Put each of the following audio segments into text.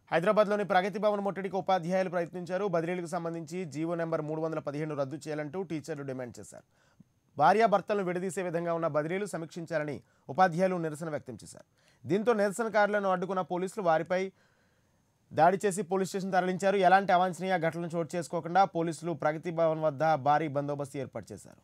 హైదరాబాద్లోని ప్రగతి భవన్ ముట్టడికి ఉపాధ్యాయులు ప్రయత్నించారు బదిలీలకు సంబంధించి జీవో నెంబర్ మూడు వందల పదిహేను రద్దు చేయాలంటూ టీచర్లు డిమాండ్ చేశారు భార్యాభర్తలను విడదీసే విధంగా ఉన్న బదిలీలు సమీక్షించాలని ఉపాధ్యాయులు నిరసన వ్యక్తం చేశారు దీంతో నిరసనకారులను అడ్డుకున్న పోలీసులు వారిపై దాడి చేసి పోలీస్ స్టేషన్ తరలించారు ఎలాంటి అవాంఛనీయ ఘటనలు చోటు చేసుకోకుండా పోలీసులు ప్రగతి భవన్ వద్ద భారీ బందోబస్తు ఏర్పాటు చేశారు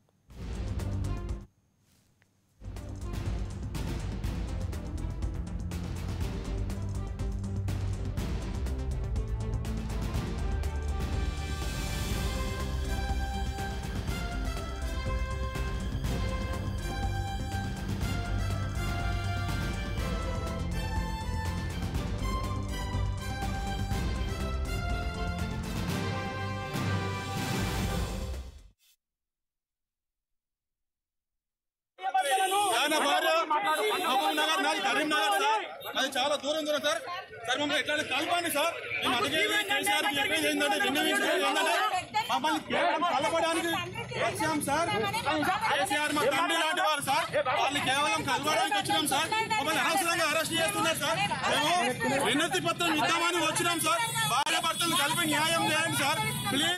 ఆయన భార్య మహబూబ్ నగర్ నాది కరీంనగర్ సార్ అది చాలా దూరం దూరం సార్ సార్ మమ్మల్ని ఎట్లా కలపండి సార్ మేము అడిగేది కేసీఆర్ చెప్పేది ఏంటంటే విన్నవించేది ఏంటంటే మమ్మల్ని కేవలం కలపడానికి వచ్చాం సార్ కేసీఆర్ మా తండ్రి లాంటి వారు సార్ వాళ్ళని కేవలం కలవడానికి వచ్చినాం సార్ మమ్మల్ని అనవసరంగా అరెస్ట్ చేస్తున్నారు సార్ మేము వినతి పత్రం ఇద్దామని వచ్చినాం సార్ భార్య భర్తలు కలిపి న్యాయం చేయండి సార్ ప్లీజ్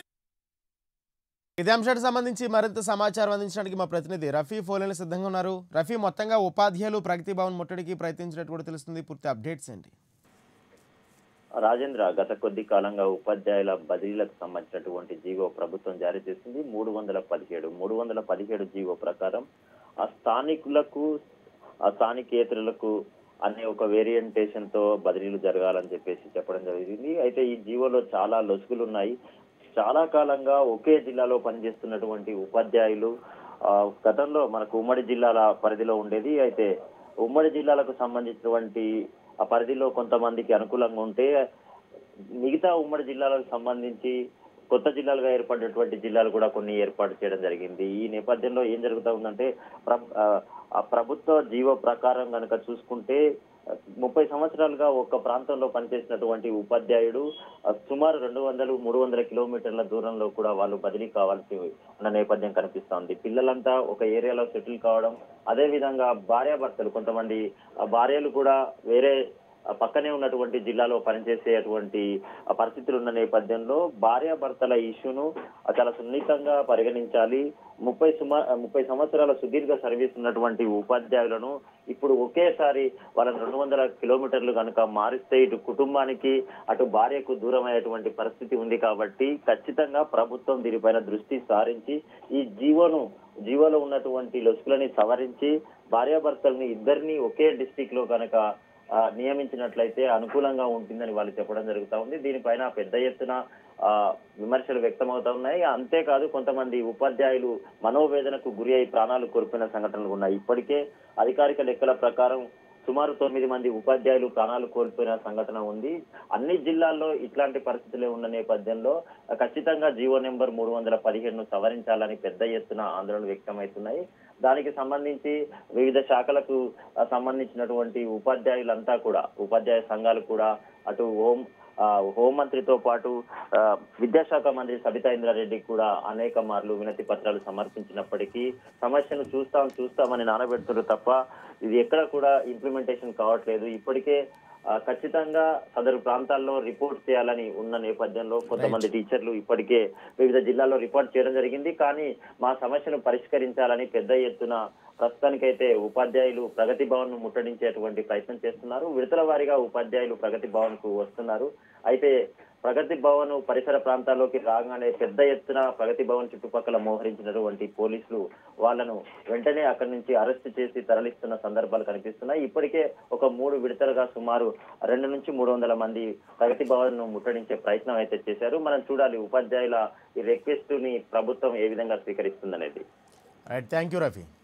ఇదే అంశానికి సంబంధించి మరింత సమాచారం అందించడానికి మా ప్రతినిధి రఫీ ఫోన్లు సిద్ధంగా ఉన్నారు రఫీ మొత్తంగా ఉపాధ్యాయులు ప్రగతి భవన్ ముట్టడికి ప్రయత్నించినట్టు కూడా తెలుస్తుంది పూర్తి అప్డేట్స్ ఏంటి రాజేంద్ర గత కొద్ది కాలంగా ఉపాధ్యాయుల బదిలీలకు సంబంధించినటువంటి జీవో ప్రభుత్వం జారీ చేసింది మూడు వందల పదిహేడు మూడు వందల పదిహేడు జీవో ప్రకారం ఆ స్థానికులకు ఆ స్థానికేతరులకు అనే ఒక వేరియంటేషన్ తో బదిలీలు జరగాలని చెప్పేసి చెప్పడం జరిగింది అయితే ఈ జీవోలో చాలా లొసుగులు ఉన్నాయి చాలా కాలంగా ఒకే జిల్లాలో పనిచేస్తున్నటువంటి ఉపాధ్యాయులు ఆ, గతంలో మనకు ఉమ్మడి జిల్లాల పరిధిలో ఉండేది అయితే ఉమ్మడి జిల్లాలకు సంబంధించినటువంటి ఆ పరిధిలో కొంతమందికి అనుకూలంగా ఉంటే మిగతా ఉమ్మడి జిల్లాలకు సంబంధించి కొత్త జిల్లాలుగా ఏర్పడినటువంటి జిల్లాలు కూడా కొన్ని ఏర్పాటు చేయడం జరిగింది ఈ నేపథ్యంలో ఏం జరుగుతా ఉందంటే ప్ర- ఆ, ఆ ప్రభుత్వ జీవో ప్రకారం కనుక చూసుకుంటే ఆ, ముప్పై సంవత్సరాలుగా ఒక ప్రాంతంలో పనిచేసినటువంటి ఉపాధ్యాయుడు ఆ, సుమారు రెండు వందలు మూడు వందల కిలోమీటర్ల దూరంలో కూడా వాళ్ళు బదిలీ కావాల్సి ఉన్న నేపథ్యం కనిపిస్తోంది పిల్లలంతా ఒక ఏరియాలో సెటిల్ కావడం అదే విధంగా భార్యాభర్తలు కొంతమంది ఆ, భార్యలు కూడా వేరే ఆ పక్కనే ఉన్నటువంటి జిల్లాలో పనిచేసేటువంటి ఆ పరిస్థితులు ఉన్న నేపథ్యంలో భార్యాభర్తల ఇష్యూను చాలా సున్నితంగా పరిగణించాలి ముప్పై సుమా ముప్పై సంవత్సరాల సుదీర్ఘ సర్వీస్ ఉన్నటువంటి ఉపాధ్యాయులను ఇప్పుడు ఒకేసారి వాళ్ళని రెండు వందల కిలోమీటర్లు కనుక మారిస్తే ఇటు కుటుంబానికి అటు భార్యకు దూరం అయ్యేటువంటి పరిస్థితి ఉంది కాబట్టి ఖచ్చితంగా ప్రభుత్వం దీనిపైన దృష్టి సారించి ఈ జీవోను జీవోలో ఉన్నటువంటి లొసుకులని సవరించి భార్యాభర్తల్ని ఇద్దరిని ఒకే డిస్టిక్ లో కనుక ఆ, నియమించినట్లయితే అనుకూలంగా ఉంటుందని వాళ్ళు చెప్పడం జరుగుతా ఉంది దీనిపైన పెద్ద ఎత్తున ఆ, విమర్శలు వ్యక్తమవుతా ఉన్నాయి అంతేకాదు కొంతమంది ఉపాధ్యాయులు మనోవేదనకు గురి అయి ప్రాణాలు కోల్పోయిన సంఘటనలు ఉన్నాయి ఇప్పటికే అధికారిక లెక్కల ప్రకారం సుమారు తొమ్మిది మంది ఉపాధ్యాయులు ప్రాణాలు కోల్పోయిన సంఘటన ఉంది అన్ని జిల్లాల్లో ఇట్లాంటి పరిస్థితులే ఉన్న నేపథ్యంలో ఆ, ఖచ్చితంగా జీవో నెంబర్ మూడు వందల పదిహేడును సవరించాలని పెద్ద ఎత్తున ఆందోళనలు వ్యక్తమవుతున్నాయి దానికి సంబంధించి వివిధ శాఖలకు ఆ, సంబంధించినటువంటి ఉపాధ్యాయులంతా కూడా ఉపాధ్యాయ సంఘాలు కూడా అటు హోం ఆ, హోంమంత్రితో పాటు ఆ, విద్యాశాఖ మంత్రి సబితా ఇంద్రారెడ్డి కూడా అనేక మార్లు వినతి పత్రాలు సమర్పించినప్పటికీ సమస్యను చూస్తాం చూస్తామని నానబెడుతున్నారు తప్ప ఇది ఎక్కడ కూడా ఇంప్లిమెంటేషన్ కావట్లేదు ఇప్పటికే ఆ, ఖచ్చితంగా సదరు ప్రాంతాల్లో రిపోర్ట్ చేయాలని ఉన్న నేపథ్యంలో కొంతమంది టీచర్లు ఇప్పటికే వివిధ జిల్లాల్లో రిపోర్ట్ చేయడం జరిగింది కానీ మా సమస్యను పరిష్కరించాలని పెద్ద ఎత్తున ప్రస్తుతానికైతే ఉపాధ్యాయులు ప్రగతి భవన్ ను ముట్టడించేటువంటి ప్రయత్నం చేస్తున్నారు విడతల వారీగా ఉపాధ్యాయులు ప్రగతి భవన్ కు వస్తున్నారు అయితే ప్రగతి భవన్ పరిసర ప్రాంతాల్లోకి రాగానే పెద్ద ఎత్తున ప్రగతి భవన్ చుట్టుపక్కల మోహరించినటువంటి పోలీసులు వాళ్ళను వెంటనే అక్కడి నుంచి అరెస్ట్ చేసి తరలిస్తున్న సందర్భాలు కనిపిస్తున్నాయి ఇప్పటికే ఒక మూడు విడతలుగా సుమారు రెండు నుంచి మూడు వందల మంది ప్రగతి భవన్ ను ముట్టడించే ప్రయత్నం అయితే చేశారు మనం చూడాలి ఉపాధ్యాయుల ఈ రిక్వెస్ట్ ని ప్రభుత్వం ఏ విధంగా స్వీకరిస్తుందనేది రైట్ థ్యాంక్ యూ రఫీ